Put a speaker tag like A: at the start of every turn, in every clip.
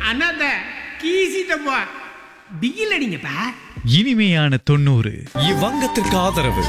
A: அண்ணாத்த கீசிட்டப்பா பிகில் அடிங்கப்பா
B: இனிமையான தொண்ணூறு
C: இவ்வங்கத்திற்கு ஆதரவு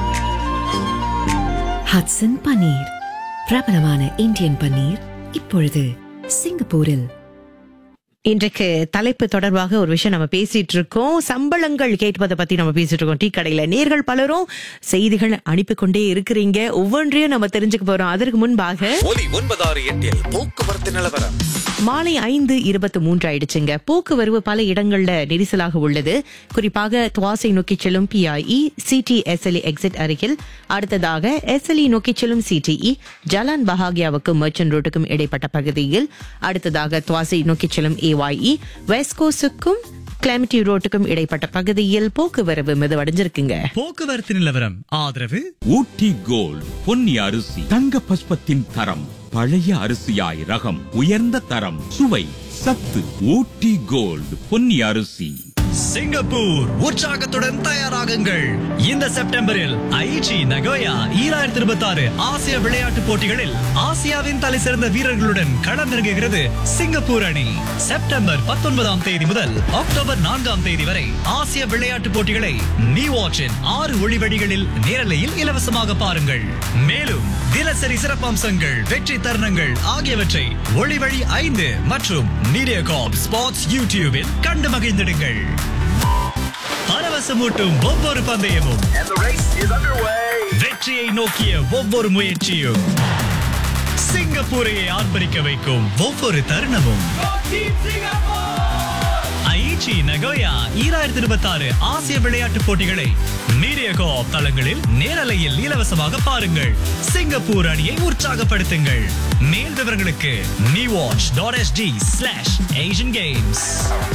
D: ஹட்சன் பன்னீர் பிரபலமான இந்தியன் பன்னீர் இப்பொழுது சிங்கப்பூரில்
E: இன்றைக்கு தலைப்பு தொடர்பாக ஒரு விஷயம் நம்ம பேசிட்டு இருக்கோம் சம்பளங்கள் கேட்பதை பத்தி நம்ம பேசிட்டு இருக்கோம் டீ கடையில நேர்கள் பலரும் செய்திகள் அனுப்பி கொண்டே இருக்கிறீங்க ஒவ்வொன்றையும் நம்ம தெரிஞ்சுக்க போறோம் அதற்கு முன்பாக
C: ஒலி ஒன்பதாறு எட்டில் போக்குவரத்து நிலவரம்
E: மாலை ஐந்து இருபத்தி மூன்று ஆயிடுச்சுங்க போக்குவரவு பல இடங்கள்ல நெரிசலாக உள்ளது குறிப்பாக துவாசை நோக்கி செல்லும் பிஐஇ சிடி எஸ்எல்இ எக்ஸிட் அருகில் அடுத்ததாக எஸ்எல்இ நோக்கி செல்லும் சிடிஇ ஜலான் பஹாகியாவுக்கும் மர்ச்சன்ட் ரோட்டுக்கும் இடைப்பட்ட பகுதியில் அடுத்ததாக துவாசை நோக்கி செல்லும் ஏஒய்இ வெஸ்கோஸுக்கும் கிளமிட்டி ரோட்டுக்கும் இடைப்பட்ட பகுதியில் போக்குவரவு மிதவடைஞ்சிருக்குங்க
B: போக்குவரத்து நிலவரம் ஆதரவு
F: ஊட்டி கோல்ட் பொன்னி அரிசி தங்க பஸ்பத்தின் தரம் பழைய அரிசியாய் ரகம் உயர்ந்த தரம் சுவை சத்து ஊட்டி கோல்ட் பொன்னி அரிசி
B: சிங்கப்பூர் உற்சாகத்துடன் தயாராகுங்கள் இந்த செப்டம்பரில் ஐச்சி நகோயா ஈராயிரத்தி இருபத்தி ஆறு ஆசிய விளையாட்டுப் போட்டிகளில் ஆசியாவின் தலை சிறந்த வீரர்களுடன் களமிறங்குகிறது சிங்கப்பூர் அணி செப்டம்பர் பத்தொன்பதாம் தேதி முதல் அக்டோபர் நான்காம் தேதி வரை ஆசிய விளையாட்டுப் போட்டிகளை நீ வாட்சின் ஆறு ஒளிவடிகளில் நேரலையில் இலவசமாக பாருங்கள் மேலும் தினசரி சிறப்பம்சங்கள் வெற்றி தருணங்கள் ஆகியவற்றை ஒளிவழி ஐந்து மற்றும் மீடியா காப் ஸ்பாட்ஸ் யூடியூபில் கண்டு மகிழ்ந்திடுங்கள் பரவசமூட்டும் ஒவ்வொரு பந்தயமும் வெற்றியை நோக்கிய ஒவ்வொரு முயற்சியும் சிங்கப்பூரையை ஆர்ப்பரிக்க வைக்கும் ஒவ்வொரு தருணமும் ஐச்சி நகோயா ஈராயிரத்தி இருபத்தி ஆறு ஆசிய விளையாட்டுப் போட்டிகளை மீடியா கோஆப் தளங்களில் நேரலையில் இலவசமாக பாருங்கள் சிங்கப்பூர் அணியை உற்சாகப்படுத்துங்கள் மேல் விவரங்களுக்கு நீ watch dot ST slash Asian games